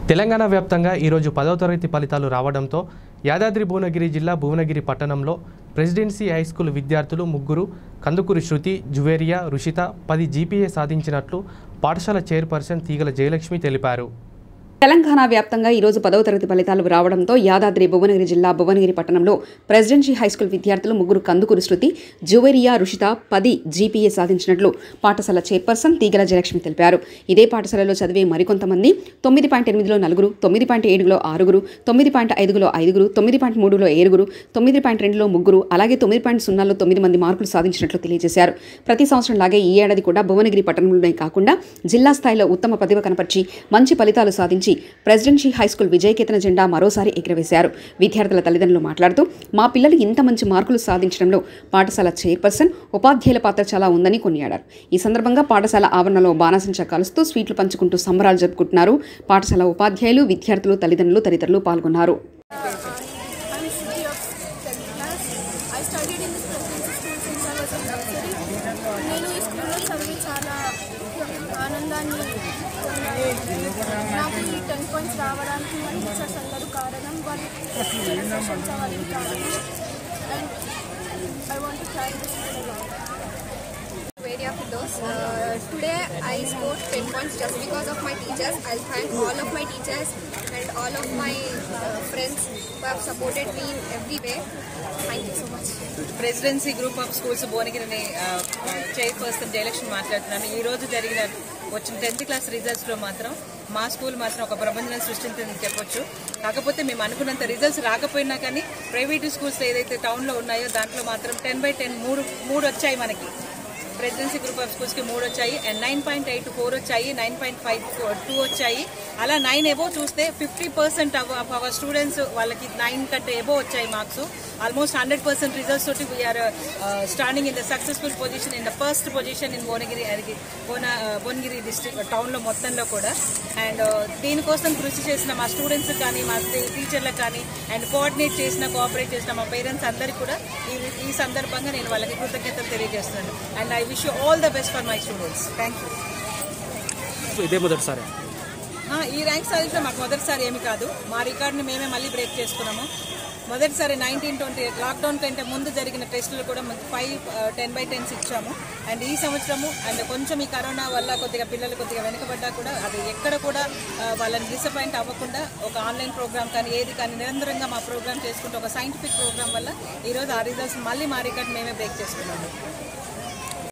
తెలంగాణ వ్యాప్తంగా ఈరోజు పదవ తరగతి ఫలితాలు రావడంతో యాదాద్రి భువనగిరి జిల్లా భువనగిరి పట్టణంలో ప్రెసిడెన్సీ హై స్కూల్ విద్యార్థులు ముగ్గురు కందుకూరి శృతి జువేరియా రుషిత పది జీపీఏ సాధించినట్లు పాఠశాల చైర్పర్సన్ తీగల జయలక్ష్మి తెలిపారు తెలంగాణ వ్యాప్తంగా ఈరోజు పదవ తరగతి ఫలితాలు రావడంతో యాదాద్రి భువనగిరి జిల్లా భువనగిరి పట్టణంలో ప్రెసిడెన్సీ హైస్కూల్ విద్యార్థులు ముగ్గురు కందుకూరు శృతి జువేరియా రుషిత పది జీపీఏ సాధించినట్లు పాఠశాల చైర్పర్సన్ తీగల జయలక్ష్మి తెలిపారు ఇదే పాఠశాలలో చదివే మరికొంతమంది తొమ్మిది పాయింట్ ఎనిమిదిలో నలుగురు తొమ్మిది పాయింట్ ఏడులో ఆరుగురు తొమ్మిది పాయింట్ ఐదుగులో ఐదుగురు తొమ్మిది పాయింట్ మూడులో ఏడుగురు తొమ్మిది పాయింట్ రెండులో ముగ్గురు అలాగే తొమ్మిది పాయింట్ సున్నాలో తొమ్మిది మంది మార్కులు సాధించినట్లు తెలియజేశారు ప్రతి సంవత్సరం లాగే ఈ ఏడాది కూడా భువనగిరి పట్టణంలోనే కాకుండా జిల్లా స్థాయిలో ఉత్తమ ప్రతిభ కనపరిచి మంచి ఫలితాలు సాధించి ప్రెసిడెన్సీ హైస్కూల్ విజయకేతన జెండా మరోసారి ఎగురవేశారు విద్యార్థుల తల్లిదండ్రులు మాట్లాడుతూ మా పిల్లలు ఇంత మంచి మార్కులు సాధించడంలో పాఠశాల చైర్పర్సన్ ఉపాధ్యాయుల పాత్ర చాలా ఉందని కొనియాడారు ఈ సందర్భంగా పాఠశాల ఆవరణలో బాణసంచ కలుస్తూ స్వీట్లు పంచుకుంటూ సంబరాలు జరుపుకుంటున్నారు పాఠశాల ఉపాధ్యాయులు విద్యార్థులు తల్లిదండ్రులు తదితరులు పాల్గొన్నారు I'm Shruti of 10th class. I studied in this presidency school since I was in nursery. నేను ఈ స్కూల్లో చదివి చాలా ఆనందాన్ని పొందాను. నాకు ఈ టెన్ పాయింట్స్ రావడానికి మన టీచర్స్ అందరూ కారణం వాళ్ళు సెషన్స్ అవన్నీ కారణం and I want thank area for those. Uh, today I scored 10 points just because of my teachers. I'll thank all of my teachers and all of my uh, friends who have supported me in every way. Thank you so much. Presidency group of schools భువనగిరిని chairperson Jayalakshmi మాట్లాడుతున్నాను ఈ రోజు జరిగిన వచ్చిన tenth class results లో మాత్రం మా school మాత్రం ఒక ప్రపంచం సృష్టించిందని చెప్పొచ్చు కాకపోతే మేము అనుకున్నంత రిజల్ట్స్ రాకపోయినా కానీ ప్రైవేట్ స్కూల్స్ ఏదైతే టౌన్ లో ఉన్నాయో దాంట్లో మాత్రం టెన్ బై టెన్ మూడు మూడు వచ్చాయి మనకి ప్రెసిడెన్సీ గ్రూప్ ఆఫ్ స్కూల్స్ కి మూడు వచ్చాయి and nine point eight four వచ్చాయి నైన్ పాయింట్ ఫైవ్ టూ వచ్చాయి అలా నైన్ ఎబో చూస్తే fifty percent of our students వాళ్ళకి నైన్ కంటే ఎబో వచ్చాయి marks almost hundred percent results తోటి we're standing in the successful position in the first position in Bhuvanagiri అది Bhuvana Bhuvanagiri district town లో మొత్తంలో కూడా అండ్ దీనికోసం కృషి చేసిన మా స్టూడెంట్స్ కానీ మా టీచర్లకు కానీ అండ్ కోఆర్డినేట్ చేసిన కోఆపరేట్ చేసిన మా పేరెంట్స్ అందరికీ కూడా ఈ ఈ సందర్భంగా నేను వాళ్ళకి కృతజ్ఞతలు తెలియజేస్తున్నాను and I wish you all the best for my students thank you ఇదే మొదటిసారి ఈ ర్యాంక్ సాధించడం మాకు మొదటిసారి ఏమి కాదు మా రికార్డ్ని మేమే మళ్ళీ బ్రేక్ చేసుకున్నాము మొదటిసారి నైన్టీన్ ట్వంటీ లాక్డౌన్ కంటే ముందు జరిగిన టెస్టులు కూడా ఫైవ్ టెన్ బై టెన్స్ ఇచ్చాము అండ్ ఈ సంవత్సరము అండ్ కొంచెం ఈ కరోనా వల్ల కొద్దిగా పిల్లలు కొద్దిగా వెనుకబడ్డా కూడా అది ఎక్కడ కూడా ఆ, వాళ్ళని డిసప్పాయింట్ అవ్వకుండా ఒక ఆన్లైన్ ప్రోగ్రామ్ కానీ ఏది కానీ నిరంతరంగా మా ప్రోగ్రామ్ చేసుకుంటూ ఒక సైంటిఫిక్ ప్రోగ్రామ్ వల్ల ఈరోజు ఆ రిజల్ట్స్ మళ్ళీ మా రికార్డ్ మేమే బ్రేక్ చేసుకున్నాము